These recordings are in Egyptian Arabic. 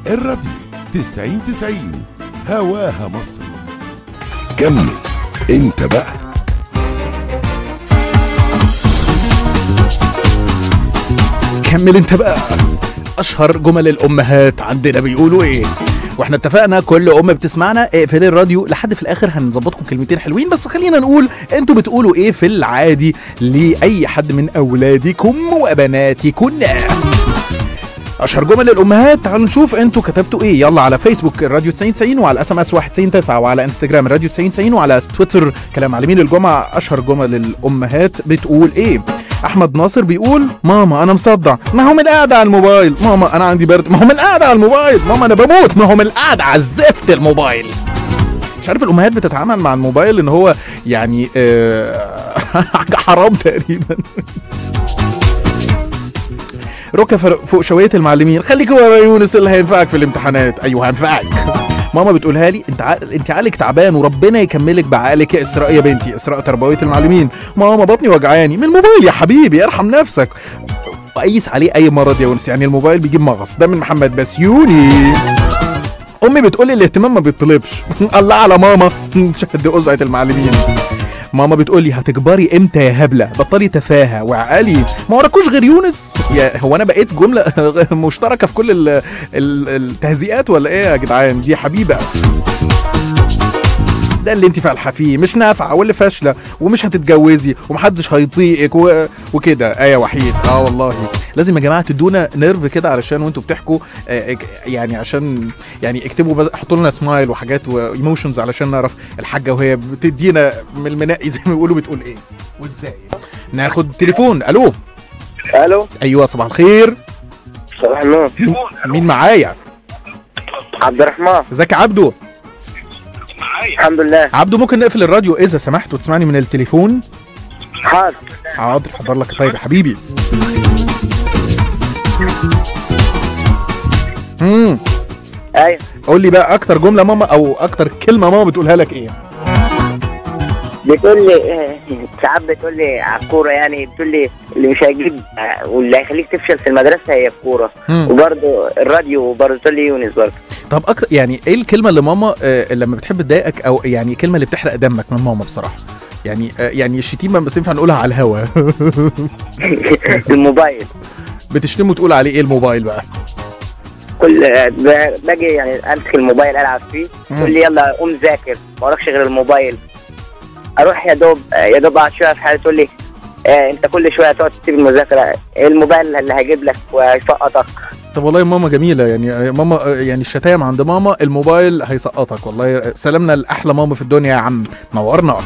الراديو 90 90 هواها مصر كمل انت بقى كمل انت بقى اشهر جمل الامهات عندنا بيقولوا ايه واحنا اتفقنا كل ام بتسمعنا اقفل الراديو لحد في الاخر هنظبطكم كلمتين حلوين بس خلينا نقول انتوا بتقولوا ايه في العادي لاي حد من اولادكم وبناتكن اشهر جمل الامهات تعالوا نشوف انتوا كتبتوا ايه يلا على فيسبوك الراديو 9090 وعلى اس ام اس 199 وعلى انستجرام الراديو 9090 وعلى تويتر كلام معلمين الجمعه اشهر جمل الامهات بتقول ايه احمد ناصر بيقول ماما انا مصدع ما هو من القعده على الموبايل ماما انا عندي برد ما هو من القعده على الموبايل ماما انا بموت ما هو من القعده على الزفت الموبايل مش عارف الامهات بتتعامل مع الموبايل ان هو يعني آه، حاجه حرام تقريبا ركب فر- فوق شويه المعلمين خليك ورا يونس اللي هينفعك في الامتحانات ايوه هينفعك ماما بتقولها لي انت عقل انت عقلك تعبان وربنا يكملك بعقلك يا اسراء يا بنتي اسراء تربويه المعلمين ماما بطني وجعاني من الموبايل يا حبيبي ارحم نفسك وقيس عليه اي مرض يا يونس يعني الموبايل بيجيب مغص ده من محمد بسيوني امي بتقولي الاهتمام ما بيطلبش الله على ماما شد قزعه المعلمين ماما بتقولي هتكبري امتى يا هبله بطلي تفاهه وعقلي ما وراكوش غير يونس يا هو انا بقيت جمله مشتركه في كل ال- ال- التهزيئات ولا ايه يا جدعان دي حبيبه ده اللي انت فالحه فيه مش نافعه واللي فاشله ومش هتتجوزي ومحدش هيطيقك و... وكده ايه وحيد اه والله لازم يا جماعه تدونا نيرف كده علشان وانتوا بتحكوا آه، اك- يعني عشان يعني اكتبوا بس حطوا لنا سمايل وحاجات وايموشنز علشان نعرف الحاجه وهي بتدينا من المناقي زي ما بيقولوا بتقول ايه وازاي ناخد تليفون الو الو ايوه صباح الخير صباح النور مين معايا عبد الرحمن ازيك يا عبدو الحمد لله عبدو ممكن نقفل الراديو اذا سمحت وتسمعني من التليفون حاضر حاضر حضر لك طيب يا حبيبي امم ايوه قول لي بقى اكتر جمله ماما او اكتر كلمه ماما بتقولها لك ايه بتقول لي آه، ساعات بتقول لي على الكوره يعني بتقول لي اللي مش هيجيب آه، واللي هيخليك تفشل في المدرسه هي الكوره مم. وبرضه الراديو برضه تقول لي يونس برضه طب أكتر يعني ايه الكلمه اللي ماما آه لما بتحب تضايقك او يعني الكلمه اللي بتحرق دمك من ماما بصراحه يعني آه يعني الشتيمه بس ينفع نقولها على الهوا الموبايل بتشتمه وتقول عليه ايه الموبايل بقى كل آه، ب- باجي يعني امسك الموبايل العب فيه مم. تقول لي يلا قوم ذاكر ما وراكش غير الموبايل اروح يا دوب آه، يا دوب اقعد شويه في حالي تقول لي آه انت كل شويه تقعد تسيب المذاكره الموبايل اللي هيجيب لك وهيسقطك طب والله ماما جميله يعني آه، ماما آه، يعني الشتايم عند ماما الموبايل هيسقطك والله آه، سلامنا لاحلى ماما في الدنيا يا عم نورنا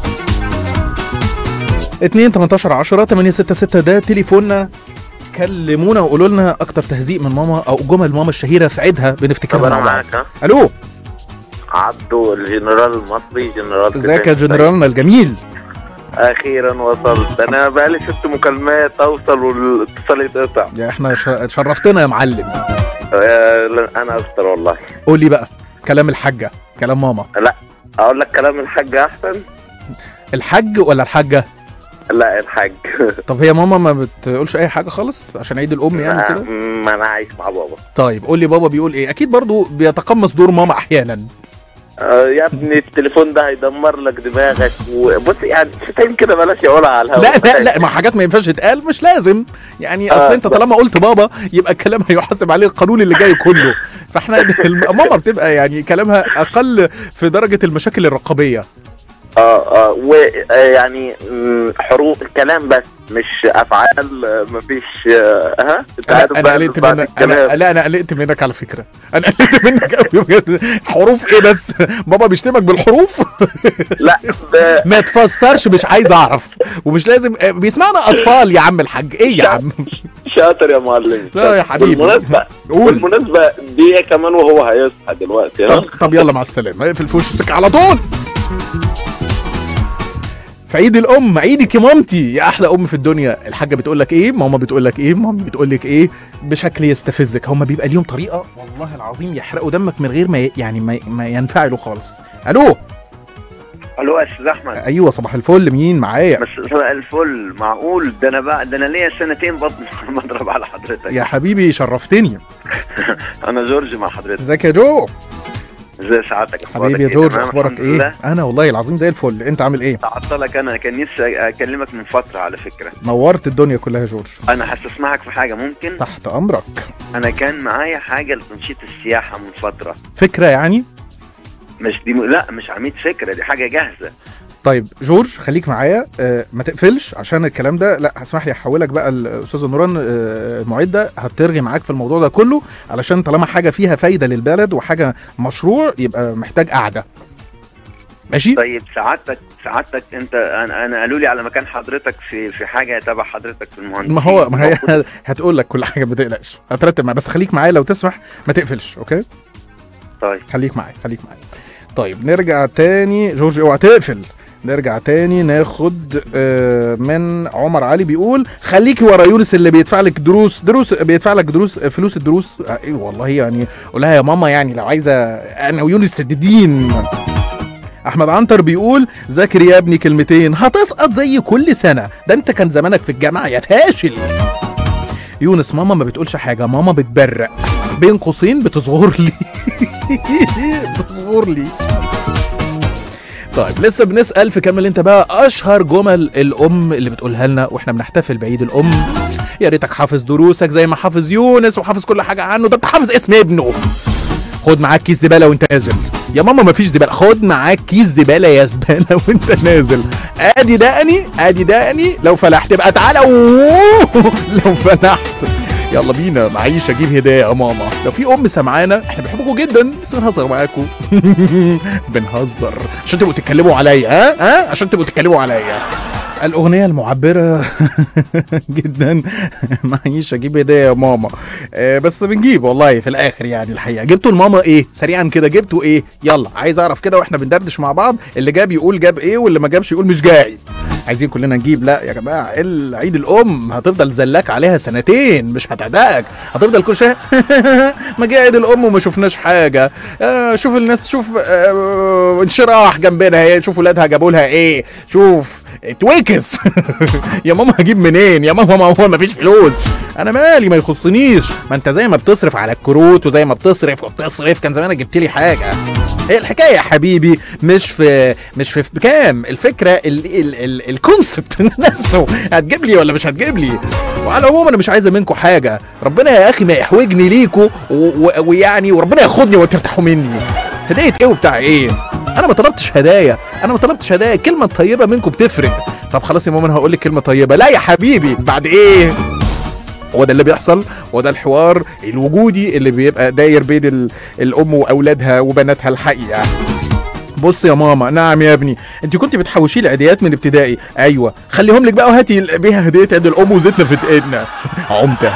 2 18 10 8 6 6 ده تليفوننا كلمونا وقولوا لنا اكتر تهزيء من ماما او جمل ماما الشهيره في عيدها بنفتكرها طب مع انا بعض معاك ها الو عبدو الجنرال المصري جنرال ازيك يا كتاب. جنرالنا الجميل اخيرا وصلت انا بقالي ست مكالمات اوصل والاتصال يتقطع يا احنا ش- شرفتنا يا معلم آه، لا، انا اكتر والله قول لي بقى كلام الحاجه كلام ماما اقول لك كلام الحاج احسن الحاج ولا الحاجه لا الحاج طب هي ماما ما بتقولش اي حاجه خالص عشان عيد الام يعني كده ما انا عايش مع بابا طيب قول لي بابا بيقول ايه اكيد برضو بيتقمص دور ماما احيانا آه، يا ابني التليفون ده هيدمر لك دماغك وبص يعني شتايم كده بلاش اقولها على الهواء لا لا لا ما حاجات ما ينفعش تتقال مش لازم يعني اصل آه، انت طالما قلت بابا يبقى الكلام هيحاسب عليه القانون اللي جاي كله فاحنا الم- ماما بتبقى يعني كلامها اقل في درجه المشاكل الرقابيه اه اه ويعني حروف الكلام بس مش افعال آه، مفيش آه، ها انت انا عارف انا بقى قلقت بعد منك الكلام. انا لا انا قلقت منك على فكره انا قلقت منك قوي بجد حروف ايه بس بابا بيشتمك بالحروف لا ب- ما تفسرش مش عايز اعرف ومش لازم بيسمعنا اطفال يا عم الحاج ايه يا عم شاطر يا معلم لا يا حبيبي. بالمناسبة قول بالمناسبة دي كمان وهو هيصحى دلوقتي ها طب, طب يلا مع السلامه اقفل في وش السكه على طول في عيد الام عيدك يا مامتي يا احلى ام في الدنيا الحاجه بتقول لك ايه ماما بتقول لك ايه مامي بتقول لك ايه بشكل يستفزك هما بيبقى ليهم طريقه والله العظيم يحرقوا دمك من غير ما ي- يعني ما, ما ينفعلوا خالص الو الو يا استاذ احمد ايوه صباح الفل مين معايا بس صباح الفل معقول ده انا بقى ده انا ليا سنتين بطن بضرب على حضرتك يا حبيبي شرفتني انا جورج مع حضرتك ازيك يا جو ازي سعادتك أخبارك حبيبي يا إيه؟ جورج تمام؟ اخبارك الحمد ايه لله. انا والله العظيم زي الفل انت عامل ايه تعطلك انا كان نفسي اكلمك من فتره على فكره نورت الدنيا كلها يا جورج انا هستسمعك في حاجه ممكن تحت امرك انا كان معايا حاجه لتنشيط السياحه من فتره فكره يعني مش دي م... لا مش عميد فكره دي حاجه جاهزه طيب جورج خليك معايا آه ما تقفلش عشان الكلام ده لا هسمح لي احولك بقى الاستاذه نوران آه المعده هترغي معاك في الموضوع ده كله علشان طالما حاجه فيها فايده للبلد وحاجه مشروع يبقى محتاج قعده ماشي طيب سعادتك سعادتك انت انا انا قالوا لي على مكان حضرتك في في حاجه تبع حضرتك في المهندسين ما هو ما هي هتقول لك كل حاجه ما تقلقش هترتب معايا بس خليك معايا لو تسمح ما تقفلش اوكي طيب خليك معايا خليك معايا طيب نرجع تاني جورج اوعى تقفل نرجع تاني ناخد آه، من عمر علي بيقول خليكي ورا يونس اللي بيدفع لك دروس دروس بيدفع لك دروس فلوس الدروس آه، ايه والله يعني قول لها يا ماما يعني لو عايزه انا ويونس سددين احمد عنتر بيقول ذاكر يا ابني كلمتين هتسقط زي كل سنه ده انت كان زمانك في الجامعه يا فاشل يونس ماما ما بتقولش حاجه ماما بتبرق بين قوسين بتصغر لي بتصغر لي طيب لسه بنسأل في كمل انت بقى اشهر جمل الام اللي بتقولها لنا واحنا بنحتفل بعيد الام يا ريتك حافظ دروسك زي ما حافظ يونس وحافظ كل حاجه عنه ده انت حافظ اسم ابنه خد معاك كيس زباله وانت نازل يا ماما مفيش زباله خد معاك كيس زباله يا زباله وانت نازل ادي دقني ادي دقني لو فلحت بقى تعالى أوه، لو فلحت يلا بينا معيش اجيب هدايا يا ماما لو في ام سمعانا احنا بنحبكم جدا بس بنهزر معاكم بنهزر عشان تبقوا تتكلموا عليا ها ها عشان تبقوا تتكلموا عليا الأغنية المعبرة جدا معيش أجيب هدية يا ماما آه بس بنجيب والله في الآخر يعني الحقيقة جبتوا لماما إيه سريعا كده جبتوا إيه يلا عايز أعرف كده وإحنا بندردش مع بعض اللي جاب يقول جاب إيه واللي ما جابش يقول مش جاي عايزين كلنا نجيب لا يا جماعه ال- عيد الام هتفضل زلاك عليها سنتين مش هتعداك هتفضل كل شويه ما جه عيد الام وما شفناش حاجه آه شوف الناس شوف آه انشراح جنبنا اهي شوف ولادها جابوا لها ايه شوف اتوكس يا ماما هجيب منين يا ماما ما هو مفيش فلوس انا مالي ما يخصنيش ما انت زي ما بتصرف على الكروت وزي ما بتصرف وبتصرف كان زمانك جبت لي حاجه هي الحكايه يا حبيبي مش في مش في بكام الفكره ال ال ال الكونسبت نفسه هتجيب لي ولا مش هتجيب لي وعلى العموم انا مش عايزه منكم حاجه ربنا يا اخي ما يحوجني ليكوا و- و- ويعني وربنا ياخدني وترتاحوا مني هديه ايه وبتاع ايه انا ما طلبتش هدايا انا ما طلبتش هدايا الكلمه الطيبه منكم بتفرق طب خلاص يا ماما انا هقول لك كلمه طيبه لا يا حبيبي بعد ايه هو ده اللي بيحصل هو ده الحوار الوجودي اللي بيبقى داير بين ال- الام واولادها وبناتها الحقيقه بص يا ماما نعم يا ابني انت كنت بتحوشي لي عيديات من ابتدائي ايوه خليهم لك بقى وهاتي بيها هديه عيد الام وزيتنا في دقيقنا عمده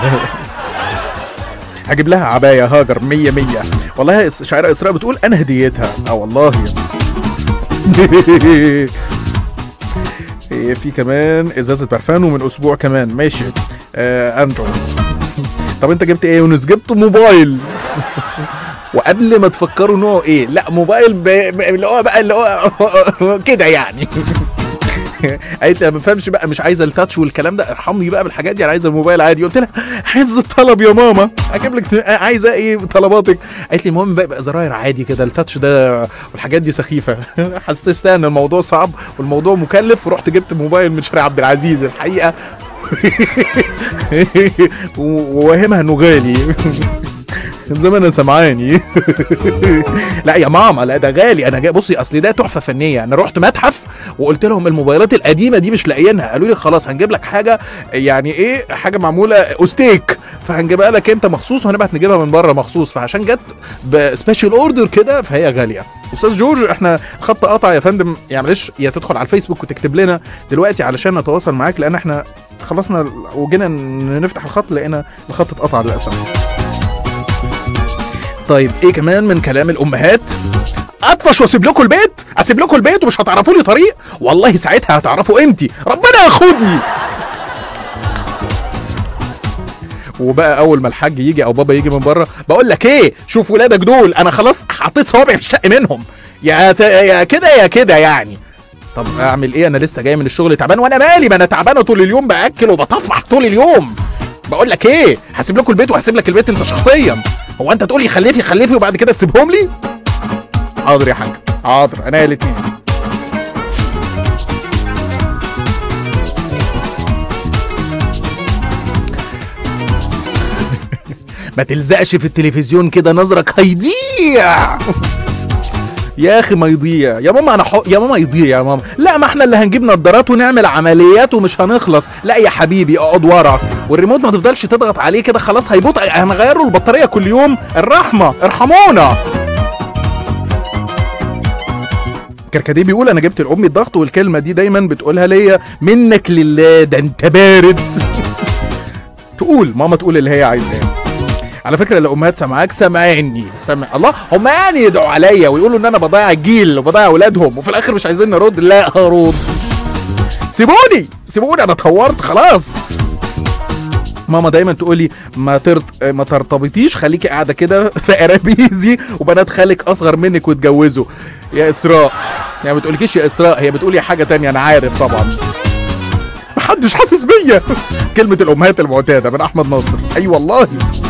هجيب لها عبايه هاجر مية مية والله إس- شاعره اسراء بتقول انا هديتها اه والله هي في كمان ازازه برفان ومن اسبوع كمان ماشي آه انجو طب انت جبت ايه يا يونس جبت موبايل وقبل ما تفكروا نوعه ايه لا موبايل ب... ب... اللي هو بقى اللي هو كده يعني قالت لي انا ما بفهمش بقى مش عايزه التاتش والكلام ده ارحمني بقى بالحاجات دي انا عايزه الموبايل عادي قلت لها عايز الطلب يا ماما اجيب لك عايزه ايه طلباتك قالت لي المهم بقى يبقى زراير عادي كده التاتش ده والحاجات دي سخيفه حسستها ان الموضوع صعب والموضوع مكلف ورحت جبت موبايل من شارع عبد العزيز الحقيقه وواهمها انه غالي كان زمان سمعاني لا يا ماما لا ده غالي انا جاي بصي اصل ده تحفه فنيه انا رحت متحف وقلت لهم الموبايلات القديمه دي مش لاقيينها قالوا لي خلاص هنجيب لك حاجه يعني ايه حاجه معموله اوستيك فهنجيبها لك انت مخصوص وهنبعت نجيبها من بره مخصوص فعشان جت بسبيشال اوردر كده فهي غاليه استاذ جورج احنا خط قطع يا فندم يعني معلش يا تدخل على الفيسبوك وتكتب لنا دلوقتي علشان نتواصل معاك لان احنا خلصنا وجينا نفتح الخط لقينا الخط اتقطع للاسف طيب ايه كمان من كلام الامهات اطفش واسيب لكم البيت اسيب لكم البيت ومش هتعرفوا لي طريق والله ساعتها هتعرفوا قيمتي ربنا ياخدني وبقى اول ما الحاج يجي او بابا يجي من بره بقول لك ايه شوف ولادك دول انا خلاص حطيت صوابعي في الشق منهم يا ت... يا كده يا كده يعني طب اعمل ايه انا لسه جاي من الشغل تعبان وانا مالي ما انا تعبانه طول اليوم باكل وبطفح طول اليوم بقول لك ايه هسيب لكم البيت وهسيب لك البيت انت شخصيا هو انت تقول لي خلفي خلفي وبعد كده تسيبهم لي حاضر يا حاج حاضر انا الاثنين ما تلزقش في التلفزيون كده نظرك هيضيع يا اخي ما يضيع يا ماما انا حق... يا ماما يضيع يا ماما لا ما احنا اللي هنجيب نظارات ونعمل عمليات ومش هنخلص لا يا حبيبي اقعد ورا والريموت ما تفضلش تضغط عليه كده خلاص هيبطئ هنغير له البطاريه كل يوم الرحمه ارحمونا كركديه بيقول انا جبت لامي الضغط والكلمه دي دايما بتقولها ليا منك لله ده انت بارد تقول ماما تقول اللي هي عايزاه على فكره الامهات سامعاك سامعيني سامع الله هم يعني يدعوا عليا ويقولوا ان انا بضيع الجيل وبضيع اولادهم وفي الاخر مش عايزين نرد لا هرد سيبوني سيبوني انا اتهورت خلاص ماما دايما تقول لي ما ترت... ما ترتبطيش خليكي قاعده كده في قرابيزي وبنات خالك اصغر منك واتجوزوا يا اسراء يعني ما بتقولكيش يا اسراء هي بتقولي حاجه تانية انا عارف طبعا محدش حاسس بيا كلمه الامهات المعتاده من احمد ناصر اي أيوة والله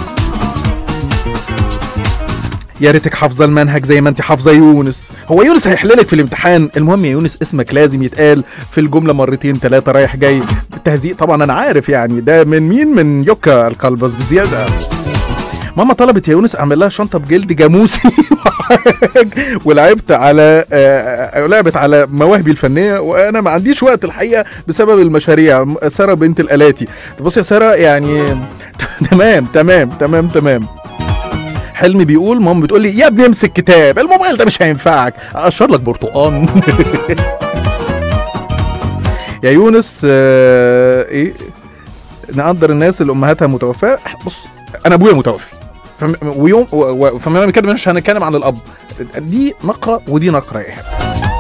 يا ريتك حافظه المنهج زي ما انت حافظه يونس هو يونس هيحللك في الامتحان المهم يا يونس اسمك لازم يتقال في الجمله مرتين ثلاثه رايح جاي بالتهزيق طبعا انا عارف يعني ده من مين من يوكا القلبس بزياده ماما طلبت يا يونس اعمل لها شنطه بجلد جاموسي ولعبت على آه لعبت على مواهبي الفنيه وانا ما عنديش وقت الحقيقه بسبب المشاريع ساره بنت الالاتي بص يا ساره يعني تمام تمام تمام تمام حلمي بيقول ماما بتقول لي يا ابني امسك كتاب الموبايل ده مش هينفعك اقشر لك برتقان يا يونس آه ايه نقدر الناس اللي امهاتها متوفاه بص انا ابويا متوفي فم... ويوم و... و... فما كده مش هنتكلم عن الاب دي نقره ودي نقره يا ايهاب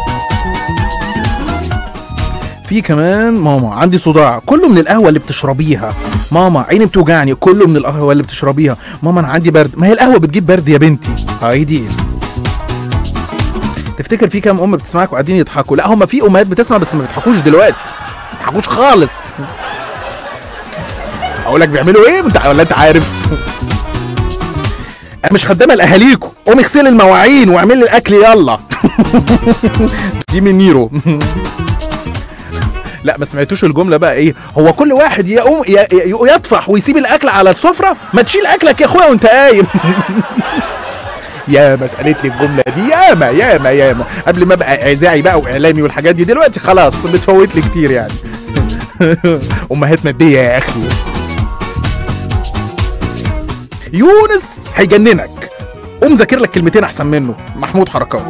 في كمان ماما عندي صداع كله من القهوه اللي بتشربيها ماما عيني بتوجعني كله من القهوه اللي بتشربيها ماما انا عندي برد ما هي القهوه بتجيب برد يا بنتي هاي دي تفتكر في كام ام بتسمعك وقاعدين يضحكوا لا هم في امهات بتسمع بس ما بيضحكوش دلوقتي ما بيضحكوش خالص اقول لك بيعملوا ايه انت ولا انت عارف انا مش خدامه لاهاليكم قومي اغسلي المواعين واعملي الاكل يلا دي من نيرو لا ما سمعتوش الجمله بقى ايه هو كل واحد يقوم يطفح ويسيب الاكل على السفره ما تشيل اكلك يا اخويا وانت قايم ياما اتقالت لي الجمله دي ياما ياما ياما قبل ما ابقى اذاعي بقى واعلامي والحاجات دي دلوقتي خلاص بتفوت لي كتير يعني امهات ماديه يا اخي يونس هيجننك قوم ذاكر لك كلمتين احسن منه محمود حركات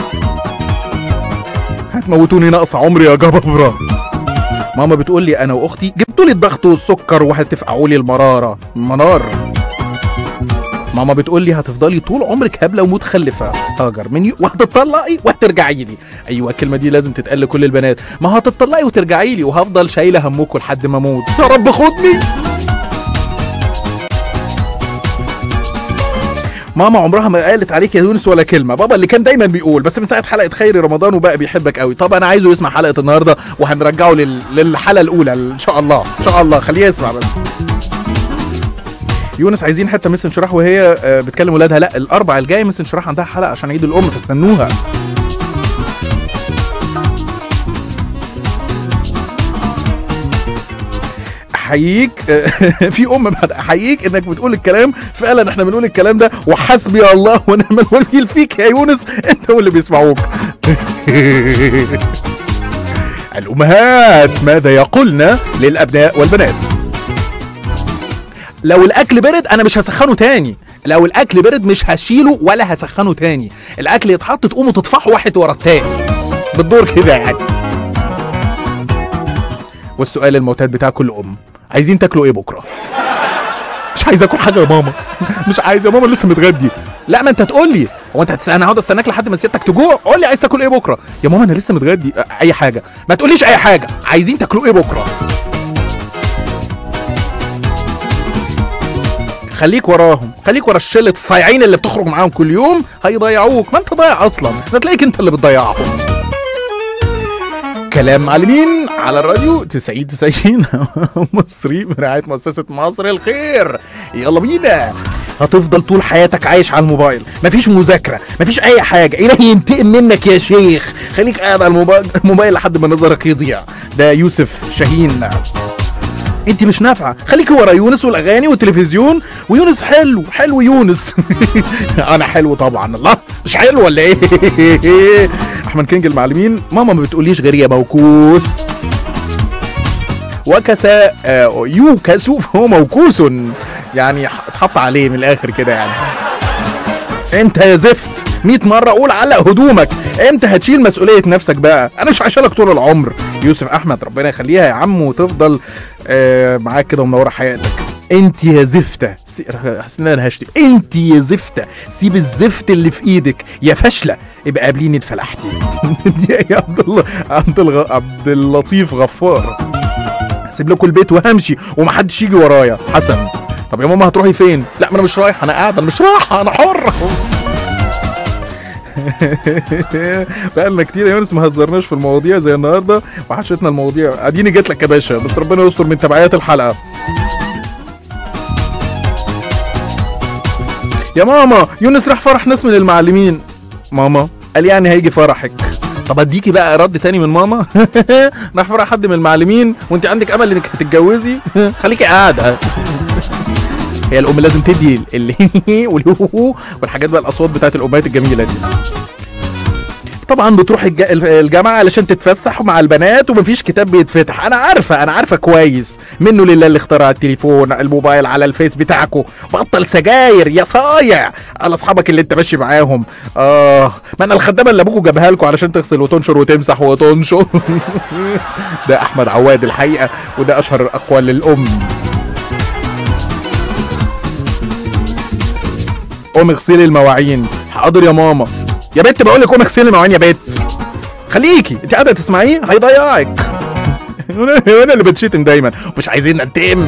هتموتوني ناقص عمري يا جبابره ماما بتقول لي انا واختي جبتوا لي الضغط والسكر وهتفقعوا لي المراره منار ماما بتقول لي هتفضلي طول عمرك هبله ومتخلفه هاجر مني وهتطلقي وهترجعي لي ايوه الكلمه دي لازم تتقال لكل البنات ما هتطلقي وترجعي لي وهفضل شايله همكم لحد ما اموت يا رب خدني ماما عمرها ما قالت عليك يا يونس ولا كلمه بابا اللي كان دايما بيقول بس من ساعه حلقه خيري رمضان وبقى بيحبك قوي طب انا عايزه يسمع حلقه النهارده وهنرجعه لل... للحلقه الاولى ان شاء الله ان شاء الله خليه يسمع بس يونس عايزين حته مس انشراح وهي آه، بتكلم ولادها لا الاربع الجاي مس انشراح عندها حلقه عشان عيد الام فاستنوها احييك في ام بعد احييك انك بتقول الكلام فعلا احنا بنقول الكلام ده وحسبي الله ونعم الوكيل فيك يا يونس انت واللي بيسمعوك الامهات ماذا يقولن للابناء والبنات لو الاكل برد انا مش هسخنه تاني لو الاكل برد مش هشيله ولا هسخنه تاني الاكل يتحط تقوموا تطفحوا واحد ورا التاني بالدور كده يعني والسؤال المعتاد بتاع كل ام عايزين تاكلوا ايه بكره مش عايز اكل حاجه يا ماما مش عايز يا ماما لسه متغدي لا ما انت تقول لي هو انت هتس... انا هقعد استناك لحد ما سيادتك تجوع قول لي عايز تاكل ايه بكره يا ماما انا لسه متغدي أ- اي حاجه ما تقوليش اي حاجه عايزين تاكلوا ايه بكره خليك وراهم خليك ورا الشله الصايعين اللي بتخرج معاهم كل يوم هيضيعوك ما انت ضايع اصلا ده تلاقيك انت اللي بتضيعهم كلام معلمين على الراديو 90 90 مصري برعاية مؤسسة مصر الخير يلا بينا هتفضل طول حياتك عايش على الموبايل مفيش مذاكرة مفيش أي حاجة إلهي ينتقم منك يا شيخ خليك قاعد على الموبايل, الموبايل لحد ما نظرك يضيع ده يوسف شاهين انت مش نافعه خليكي ورا يونس والاغاني والتلفزيون ويونس حلو حلو يونس انا حلو طبعا الله مش حلو ولا ايه احمد كينج المعلمين ماما ما بتقوليش غير يا موكوس وكسا آه، يوكس فهو موكوس يعني ح- اتحط عليه من الاخر كده يعني انت يا زفت 100 مره قول علق هدومك امتى هتشيل مسؤوليه نفسك بقى انا مش عايشالك طول العمر يوسف احمد ربنا يخليها يا عم وتفضل آه معاك كده ومنوره حياتك انت يا زفته سي- حاسس ان انا هشتم انت يا زفته سيب الزفت اللي في ايدك يا فاشله ابقى قابليني اتفلحتي يا عبد الله عبد الغ... عبد اللطيف غفار هسيب لكم البيت وهمشي ومحدش يجي ورايا حسن طب يا ماما هتروحي فين لا ما انا مش رايح انا قاعد انا مش رايحه انا حر بقالنا كتير يا يونس ما هزرناش في المواضيع زي النهارده وحشتنا المواضيع اديني جيت لك يا باشا بس ربنا يستر من تبعيات الحلقه يا ماما يونس راح فرح ناس من المعلمين ماما قال يعني هيجي فرحك طب اديكي بقى رد تاني من ماما راح فرح حد من المعلمين وانت عندك امل انك هتتجوزي خليكي قاعده هي الام لازم تدي اللي والهوهو والحاجات بقى الاصوات بتاعت الامهات الجميله دي طبعا بتروح الج- الجامعه علشان تتفسح مع البنات ومفيش كتاب بيتفتح انا عارفه انا عارفه كويس منه لله اللي اخترع التليفون الموبايل على الفيس بتاعكو بطل سجاير يا صايع على اصحابك اللي انت ماشي معاهم اه ما انا الخدامه اللي ابوكوا جابها لكم علشان تغسل وتنشر وتمسح وتنشر ده احمد عواد الحقيقه وده اشهر الاقوال للام قومي اغسلي المواعين حاضر يا ماما يا بت بقول لك قومي اغسلي المواعين يا بت خليكي انت قاعده تسمعيه هيضيعك وانا وانا اللي بتشتم دايما ومش عايزين ننتقم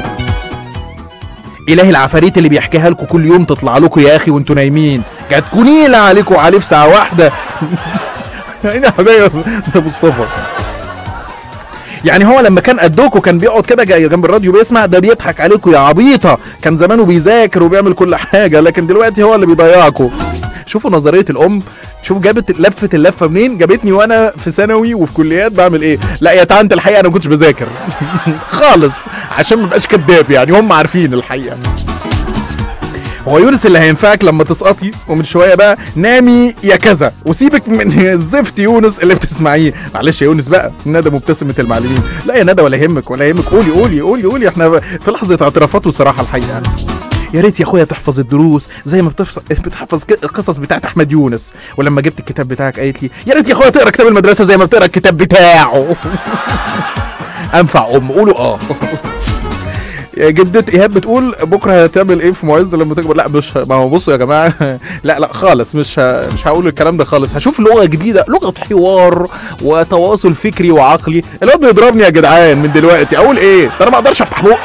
الهي العفاريت اللي بيحكيها لكم كل يوم تطلع لكم يا اخي وانتوا نايمين جات كونيله عليكم عليه في ساعه واحده يعني يا حبايبي ده مصطفى يعني هو لما كان قدكوا كان بيقعد كده جاي جنب الراديو بيسمع ده بيضحك عليكم يا عبيطه كان زمانه بيذاكر وبيعمل كل حاجه لكن دلوقتي هو اللي بيضيعكم شوفوا نظريه الام شوف جابت لفه اللفه منين جابتني وانا في ثانوي وفي كليات بعمل ايه لا يا تعنت الحقيقه انا ما كنتش بذاكر خالص عشان ما ابقاش كداب يعني هم عارفين الحقيقه هو يونس اللي هينفعك لما تسقطي ومن شويه بقى نامي يا كذا وسيبك من الزفت يونس اللي بتسمعيه معلش يا يونس بقى ندى مبتسمه المعلمين لا يا ندى ولا يهمك ولا يهمك قولي قولي قولي قولي احنا في لحظه اعترافات وصراحه الحقيقه يا ريت يا اخويا تحفظ الدروس زي ما بتفص... بتحفظ ك- القصص بتاعت احمد يونس ولما جبت الكتاب بتاعك قالت لي يا ريت يا اخويا تقرا كتاب المدرسه زي ما بتقرا الكتاب بتاعه انفع ام قولوا اه يا جدة ايهاب بتقول بكره هتعمل ايه في معز لما تكبر لا مش ما هو بصوا يا جماعه لا لا خالص مش ه... مش هقول الكلام ده خالص هشوف لغه جديده لغه حوار وتواصل فكري وعقلي الواد بيضربني يا جدعان من دلوقتي اقول ايه ده انا ما اقدرش افتح بقي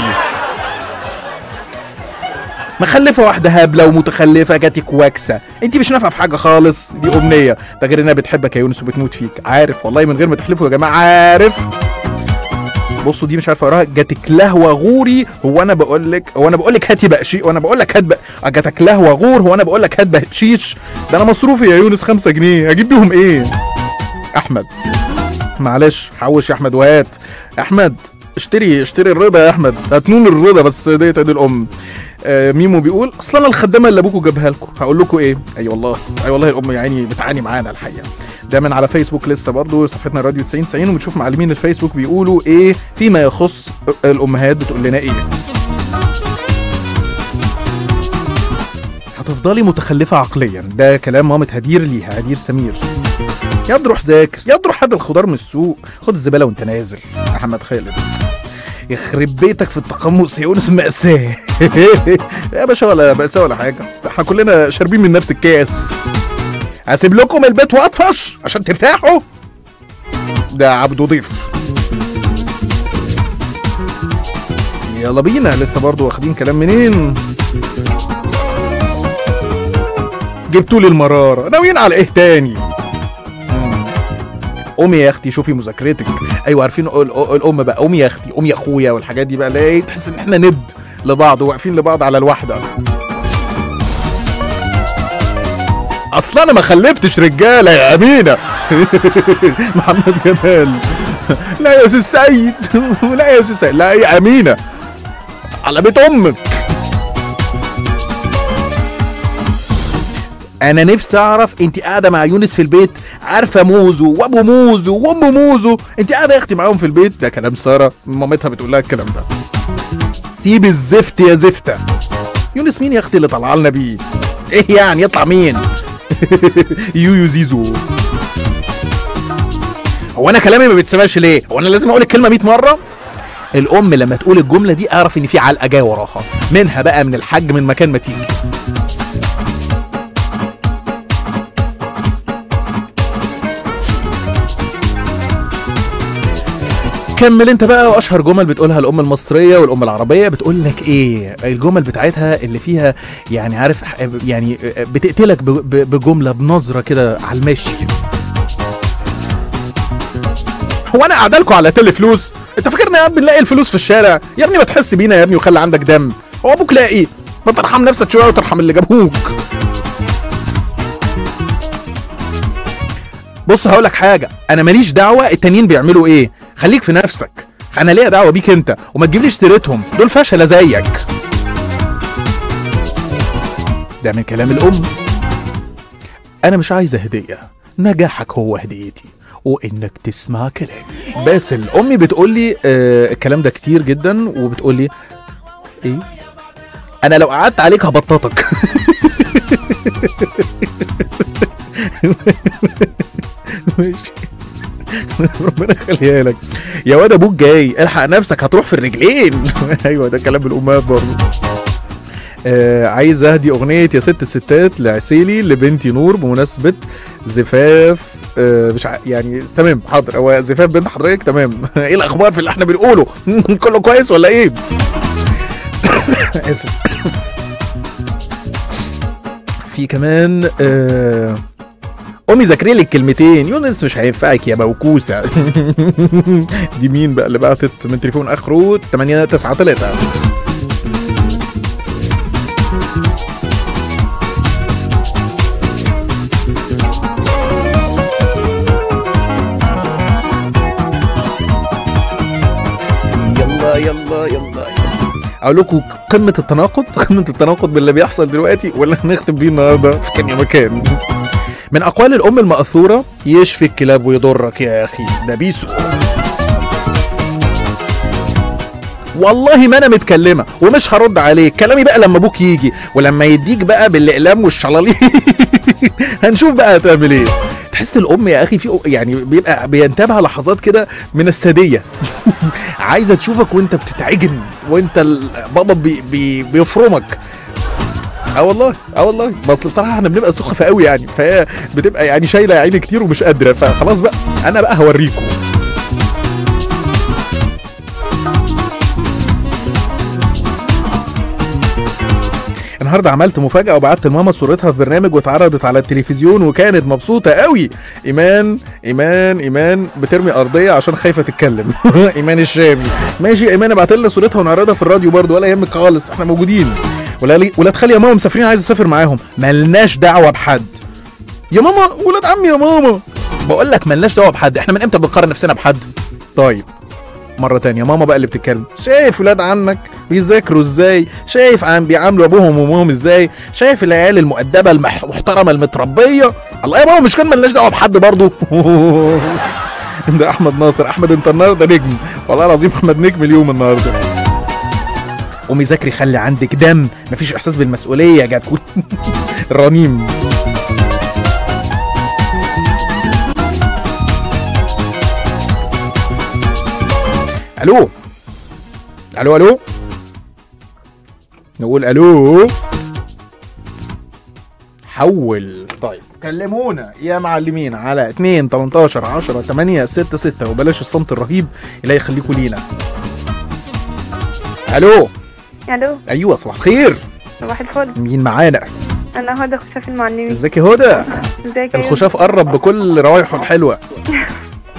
مخلفه واحده هبله ومتخلفه جاتك واكسه انت مش نافعه في حاجه خالص دي امنيه ده غير انها بتحبك يا يونس وبتموت فيك عارف والله من غير ما تحلفوا يا جماعه عارف بصوا دي مش عارف اقراها جاتك لهوه غوري هو انا بقول لك هو انا بقول لك هاتي بقشي وانا بقول لك هات بق... جاتك لهوه غور هو انا بقول لك هات بقشيش ده انا مصروفي يا يونس 5 جنيه اجيب بيهم ايه احمد معلش حوش يا احمد وهات احمد اشتري اشتري الرضا يا احمد هتنون الرضا بس ديت عيد الام آه ميمو بيقول اصلا أنا الخدامه اللي ابوكوا جابها لكم هقول لكم ايه اي أيوة والله اي أيوة والله الام يعني بتعاني معانا الحقيقه ده من على فيسبوك لسه برضو صفحتنا راديو 90 90 وبنشوف معلمين الفيسبوك بيقولوا ايه فيما يخص الامهات بتقول لنا ايه هتفضلي متخلفة عقليا ده كلام مامة هدير ليها هدير سمير يا روح ذاكر يا روح هات الخضار من السوق خد الزبالة وانت نازل محمد خالد يخرب بيتك في التقمص يا يونس مأساة يا باشا ولا مأساة ولا حاجة احنا كلنا شاربين من نفس الكاس هسيب لكم البيت واطفش عشان ترتاحوا ده عبده ضيف يلا بينا لسه برضو واخدين كلام منين جبتوا لي المرارة ناويين على ايه تاني مم. قومي يا اختي شوفي مذاكرتك ايوه عارفين ال- ال- الام بقى قومي يا اختي قومي يا اخويا والحاجات دي بقى اللي هي تحس ان احنا ند لبعض وواقفين لبعض على الواحده اصلا انا ما خلفتش رجاله يا امينه محمد جمال لا يا استاذ سعيد لا يا استاذ سعيد لا يا امينه على بيت امك انا نفسي اعرف انت قاعده مع يونس في البيت عارفه موزو وابو موزو وام موزو انت قاعده يا اختي معاهم في البيت ده كلام ساره مامتها بتقول لها الكلام ده سيب الزفت يا زفته يونس مين يا اختي اللي طلع لنا بيه ايه يعني يطلع مين يويو زيزو هو انا كلامي ما بيتسمعش ليه هو انا لازم اقول الكلمه 100 مره الام لما تقول الجمله دي اعرف ان في علقه جايه وراها منها بقى من الحاج من مكان ما تيجي كمل انت بقى واشهر جمل بتقولها الام المصريه والام العربيه بتقول لك ايه الجمل بتاعتها اللي فيها يعني عارف يعني بتقتلك ب- ب- بجمله بنظره كده على المشي هو انا قاعده لكم على تل فلوس انت فاكرنا يا ابني نلاقي الفلوس في الشارع يا ابني ما تحس بينا يا ابني وخلي عندك دم هو ابوك لاقي ما ترحم نفسك شويه وترحم اللي جابوك بص هقول لك حاجه انا ماليش دعوه التانيين بيعملوا ايه خليك في نفسك انا ليا دعوه بيك انت وما تجيبليش سيرتهم دول فشله زيك ده من كلام الام انا مش عايزه هديه نجاحك هو هديتي وانك تسمع كلامي باسل امي بتقول لي آه الكلام ده كتير جدا وبتقول لي ايه انا لو قعدت عليك هبططك ماشي ربنا يخليها لك يا واد ابوك جاي الحق نفسك هتروح في الرجلين ايوه ده كلام الامهات برضه آه عايز اهدي اغنيه يا ست الستات لعسيلي لبنتي نور بمناسبه زفاف آه مش ع... يعني تمام حاضر هو زفاف بنت حضرتك تمام ايه الاخبار في اللي احنا بنقوله كله كويس ولا ايه اسف في كمان آه قومي ذاكري لي الكلمتين يونس مش هينفعك يا موكوسه دي مين بقى اللي بعتت من تليفون اخره 893 يلا يلا يلا اقول لكم قمه التناقض قمه التناقض باللي بيحصل دلوقتي ولا هنختم بيه النهارده في كان يا مكان من اقوال الام الماثوره يشفي الكلاب ويضرك يا اخي ده بيسو والله ما انا متكلمه ومش هرد عليك كلامي بقى لما ابوك يجي ولما يديك بقى بالاقلام والشلاليه هنشوف بقى هتعمل ايه تحس الام يا اخي في يعني بيبقى بينتابها لحظات كده من الساديه عايزه تشوفك وانت بتتعجن وانت ال- بابا بي بي بيفرمك اه والله اه والله ما اصل بصراحه احنا بنبقى سخفه قوي يعني فهي بتبقى يعني شايله يا عيني كتير ومش قادره فخلاص بقى انا بقى هوريكم النهارده عملت مفاجأة وبعت لماما صورتها في برنامج واتعرضت على التلفزيون وكانت مبسوطة قوي إيمان إيمان إيمان بترمي أرضية عشان خايفة تتكلم إيمان الشامي ماشي إيمان ابعت لنا صورتها ونعرضها في الراديو برضو ولا يهمك خالص احنا موجودين ولا لي ولا تخلي يا ماما مسافرين عايز اسافر معاهم ملناش دعوة بحد يا ماما ولاد عمي يا ماما بقول لك ملناش دعوة بحد احنا من امتى بنقارن نفسنا بحد طيب مرة تانية ماما بقى اللي بتتكلم شايف ولاد عمك بيذاكروا ازاي شايف عم بيعاملوا ابوهم وامهم ازاي شايف العيال المؤدبة المح- المحترمة المتربية الله يا ماما مش كان ملناش دعوة بحد برضه ده احمد ناصر احمد انت النهارده نجم والله العظيم احمد نجم اليوم النهارده قومي ذاكري خلي عندك دم مفيش احساس بالمسؤوليه يا جدع رنيم الو الو الو نقول الو حول طيب كلمونا يا معلمين على 2 18 10 8 6 6 وبلاش الصمت الرهيب اللي هيخليكوا لينا الو الو ايوه صباح الخير صباح الفل مين معانا انا هدى خشاف المعلمين ازيك يا هدى ازيك يا الخشاف قرب بكل روايحه الحلوه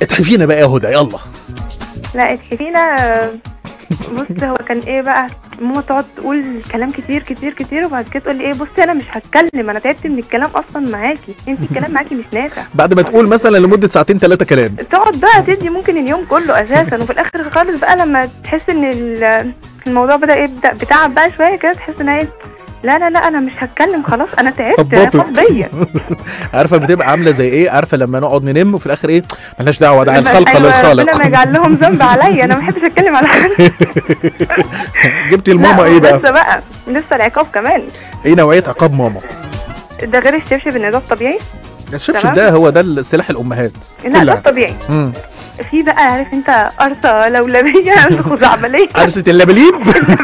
اتحفينا بقى يا هدى يلا لا اتحفينا آه، بص هو كان ايه بقى ماما تقعد تقول كلام كتير كتير كتير وبعد كده تقول لي ايه بصي انا مش هتكلم انا تعبت من الكلام اصلا معاكي انت الكلام معاكي مش نافع بعد ما تقول مثلا لمده ساعتين ثلاثه كلام تقعد بقى تدي ممكن اليوم كله اساسا وفي الاخر خالص بقى لما تحس ان ال- الموضوع بدا يبدا بتعب بقى شويه كده تحس ان هي لا لا لا انا مش هتكلم خلاص انا تعبت انا هبطت. فاض بيا عارفه بتبقى عامله زي ايه عارفه لما نقعد ننم وفي الاخر ايه ملهاش دعوه ده بس الخلق أيوة، ربنا للخالق ما يجعل لهم ذنب عليا انا ما بحبش اتكلم على حد جبتي الماما لا، ايه بقى لسه بقى لسه العقاب كمان ايه نوعيه عقاب ماما ده غير الشبشب ان ده الطبيعي الشبشب تمام. ده هو ده السلاح الامهات لا ده كلها. الطبيعي مم. في بقى عارف انت قرصه لولبيه خزعبليه عرسة اللبليب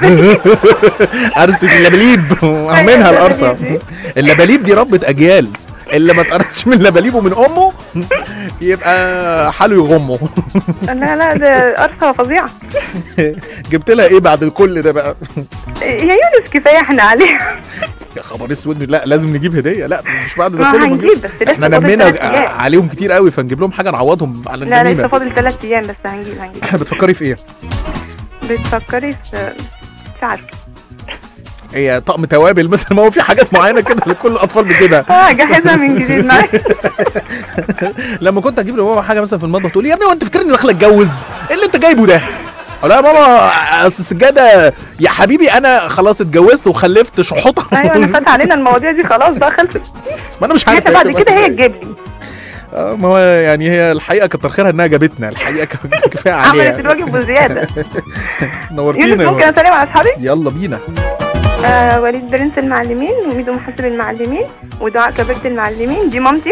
عرسة اللبليب منها القرصة اللبليب اللبليب دي ربة أجيال اللي ما اتقرصش من لبليبه من أمه يبقى حاله يغمه لا لا ده قرصه فظيعه جبت لها إيه بعد كل ده بقى يا يونس كفايه احنا عليها يا خبر اسود لا لازم نجيب هدية لا مش بعد ده ما كله هنجيب بنجيب. بس لسه احنا فاضل نمينا تلات أيام. عليهم كتير قوي فنجيب لهم حاجة نعوضهم على لا لسه الجنينة فاضل ثلاث ايام بس هنجيب هنجيب بتفكري في ايه؟ بتفكري في مش عارفه هي طقم توابل مثلا ما هو في حاجات معينة كده لكل الأطفال بتجيبها اه جهزها من جديد معايا لما كنت اجيب لماما حاجه مثلا في المطبخ تقول لي يا ابني هو انت فاكرني داخل اتجوز ايه اللي انت جايبه ده اقول لها يا ماما اصل السجاده يا حبيبي انا خلاص اتجوزت وخلفت شحوطه ايوه انا فات علينا المواضيع دي خلاص بقى خلصت ما انا مش عارف حتى بعد كده هي تجيب لي آه، ما هو يعني هي الحقيقه كتر خيرها انها جابتنا الحقيقه ك- كفايه عملت عليها الواجب بزياده يونس نورتينا يا ممكن ماما. اسلم على اصحابي يلا بينا آه وليد برنس المعلمين وميدو محاسب المعلمين ودعاء كبيرة المعلمين دي مامتي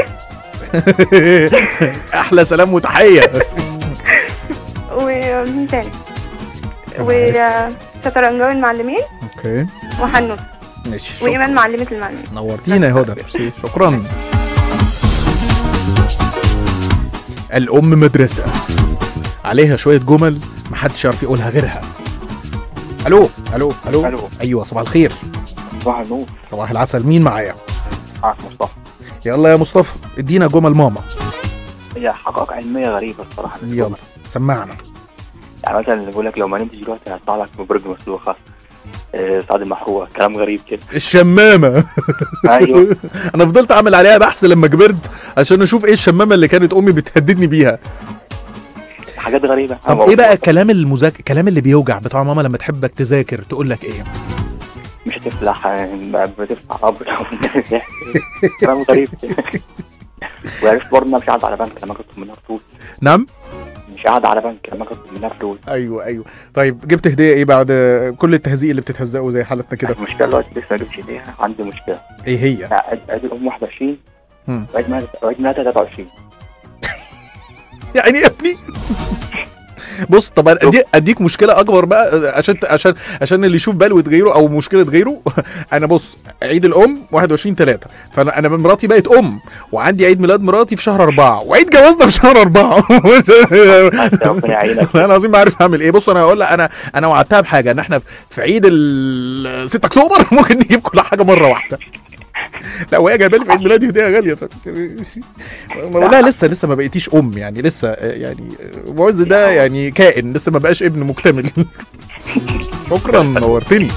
احلى سلام وتحيه ومين تاني وشطرنجاوي المعلمين اوكي وحنوس ماشي شكراً. وايمان معلمة المعلمين نورتينا يا هدى ميرسي. شكرا الام مدرسه عليها شويه جمل محدش يعرف يقولها غيرها الو الو الو الو ايوه صباح الخير صباح النور صباح العسل مين معايا معك مصطفى يلا يا مصطفى ادينا جمل ماما هي حقائق علميه غريبه الصراحه يلا سمعنا يعني مثلا اللي بيقول لك لو ما نمتش دلوقتي هيطلع لك من برج مسلوخه آه، سعد المحروقه كلام غريب كده الشمامه ايوه انا فضلت اعمل عليها بحث لما كبرت عشان اشوف ايه الشمامه اللي كانت امي بتهددني بيها حاجات غريبه طب ايه بقى كلام المذاكره كلام اللي بيوجع بتاع ماما لما تحبك تذاكر تقول لك ايه مش هتفلح آه، بتفتح ربك كلام غريب كده وعرفت برضه انها مش قاعده على بنك لما كنت منها فلوس نعم مش قاعده على بنك لما كنت منها فلوس ايوه ايوه طيب جبت هديه ايه بعد كل التهزيق اللي بتتهزقه زي حالتنا كده المشكله دلوقتي لسه ما جبتش ايديها عندي مشكله ايه هي يعني عيد عيد الام 21 مم. وعيد ميلاد وعيد ميلادها 23 يعني يا ابني بص طب أنا أدي اديك مشكله اكبر بقى عشان عشان عشان اللي يشوف بلوه غيره او مشكله غيره انا بص عيد الام 21 3 فانا انا مراتي بقت ام وعندي عيد ميلاد مراتي في شهر أربعة وعيد جوازنا في شهر أربعة ربنا يعينك انا العظيم ما عارف اعمل ايه بص انا هقول لك انا انا وعدتها بحاجه ان احنا في عيد ال 6 اكتوبر ممكن نجيب كل حاجه مره واحده لا وهي جايبه لي في عيد ميلادي هديه غاليه ف... بقول لها لسه لسه ما بقيتيش ام يعني لسه آه، يعني آه، معز ده يعني كائن لسه ما بقاش ابن مكتمل شكرا نورتني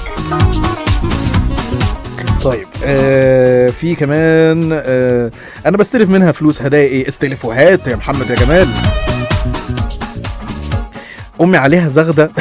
طيب آه في كمان آه انا بستلف منها فلوس هدايا ايه استلف وهات يا محمد يا جمال امي عليها زغده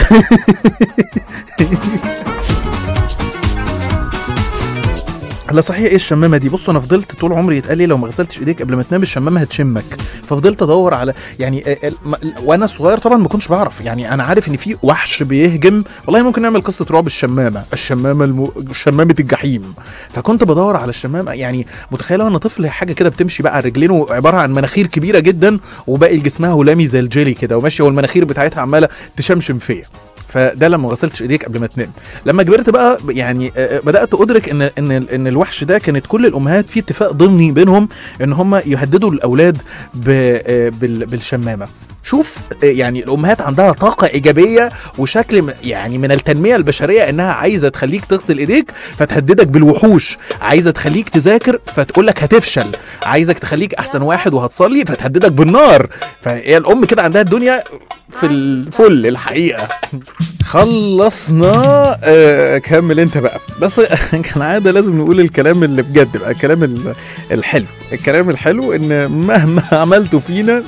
لا صحيح ايه الشمامه دي بص انا فضلت طول عمري يتقال لي لو ما غسلتش ايديك قبل ما تنام الشمامه هتشمك ففضلت ادور على يعني آه، ال- ما- وانا صغير طبعا ما كنتش بعرف يعني انا عارف ان في وحش بيهجم والله ممكن نعمل قصه رعب الشمامه الشمامه الم... شمامه الجحيم فكنت بدور على الشمامه يعني متخيله ان طفل حاجه كده بتمشي بقى رجلينه عباره عن مناخير كبيره جدا وباقي جسمها هلامي زي الجيلي كده وماشيه والمناخير بتاعتها عماله تشمشم فيا فده لما ما غسلتش ايديك قبل ما تنام لما كبرت بقى يعني آه، آه، بدات ادرك ان ان ان الوحش ده كانت كل الامهات في اتفاق ضمني بينهم ان هم يهددوا الاولاد ب- آه، بال- بالشمامه شوف آه، يعني الامهات عندها طاقه ايجابيه وشكل م- يعني من التنميه البشريه انها عايزه تخليك تغسل ايديك فتهددك بالوحوش عايزه تخليك تذاكر فتقول لك هتفشل عايزك تخليك احسن واحد وهتصلي فتهددك بالنار فهي الام كده عندها الدنيا في الفل الحقيقه خلصنا آه كمل انت بقى بس كالعاده لازم نقول الكلام اللي بجد بقى الكلام ال- الحلو الكلام الحلو ان مهما عملتوا فينا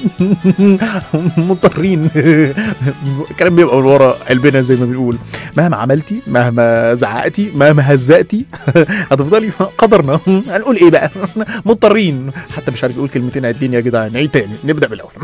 مضطرين الكلام بيبقى من ورا قلبنا زي ما بنقول مهما عملتي مهما زعقتي مهما هزقتي هتفضلي قدرنا هنقول ايه بقى مضطرين حتى مش عارف يقول كلمتين عدين يا جدعان نعيد تاني نبدا من الاول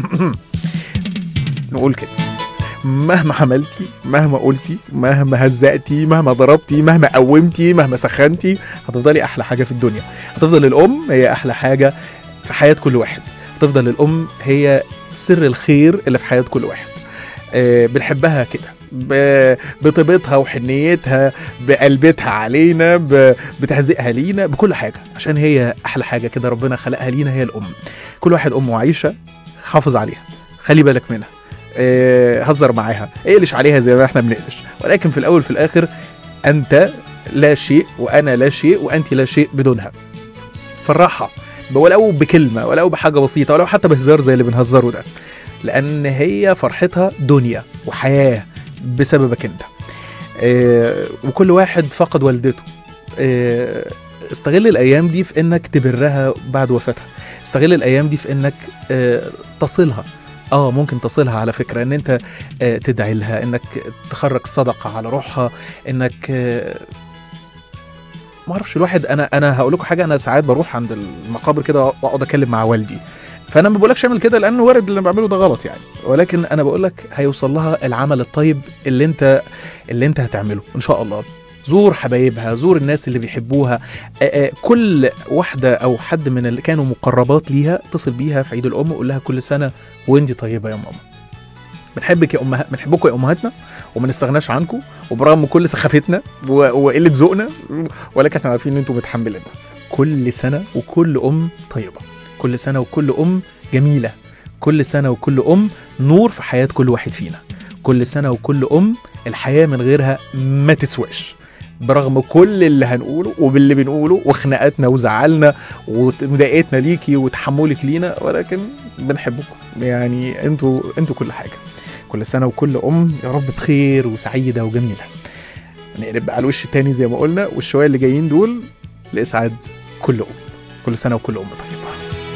نقول كده مهما عملتي مهما قلتي مهما هزقتي مهما ضربتي مهما قومتي مهما سخنتي هتفضلي احلى حاجه في الدنيا هتفضل الام هي احلى حاجه في حياه كل واحد هتفضل الام هي سر الخير اللي في حياه كل واحد آه، بنحبها كده ب- بطيبتها وحنيتها بقلبتها علينا ب- بتهزئها لينا بكل حاجه عشان هي احلى حاجه كده ربنا خلقها لينا هي الام كل واحد امه عايشه حافظ عليها خلي بالك منها آه، هزر معاها اقلش عليها زي ما احنا بنقلش ولكن في الاول في الاخر انت لا شيء وانا لا شيء وانت لا شيء بدونها فرحها ولو بكلمه ولو بحاجه بسيطه ولو حتى بهزار زي اللي بنهزره ده لان هي فرحتها دنيا وحياه بسببك انت آه، وكل واحد فقد والدته آه، استغل الايام دي في انك تبرها بعد وفاتها استغل الايام دي في انك آه، تصلها اه ممكن تصلها على فكره ان انت آه، تدعي لها انك تخرج صدقه على روحها انك آه، ما اعرفش الواحد انا انا هقول لكم حاجه انا ساعات بروح عند المقابر كده واقعد اتكلم مع والدي فانا ما بقولكش اعمل كده لانه وارد اللي أنا بعمله ده غلط يعني ولكن انا بقول لك هيوصل لها العمل الطيب اللي انت اللي انت هتعمله ان شاء الله زور حبايبها زور الناس اللي بيحبوها آه، آه، كل واحده او حد من اللي كانوا مقربات ليها اتصل بيها في عيد الام وقول لها كل سنه وانت طيبه يا ماما بنحبك يا امهات بنحبكم يا امهاتنا وما نستغناش عنكم وبرغم كل سخافتنا و- وقله ذوقنا ولكن احنا عارفين ان انتم متحملين كل سنه وكل ام طيبه كل سنه وكل ام جميله كل سنه وكل ام نور في حياه كل واحد فينا كل سنه وكل ام الحياه من غيرها ما تسواش برغم كل اللي هنقوله وباللي بنقوله وخناقاتنا وزعلنا ومضايقتنا ليكي وتحملك لينا ولكن بنحبكم يعني انتوا انتوا كل حاجه كل سنه وكل ام يا رب بخير وسعيده وجميله نقلب بقى على الوش التاني زي ما قلنا والشويه اللي جايين دول لاسعاد كل ام كل سنه وكل ام طيبه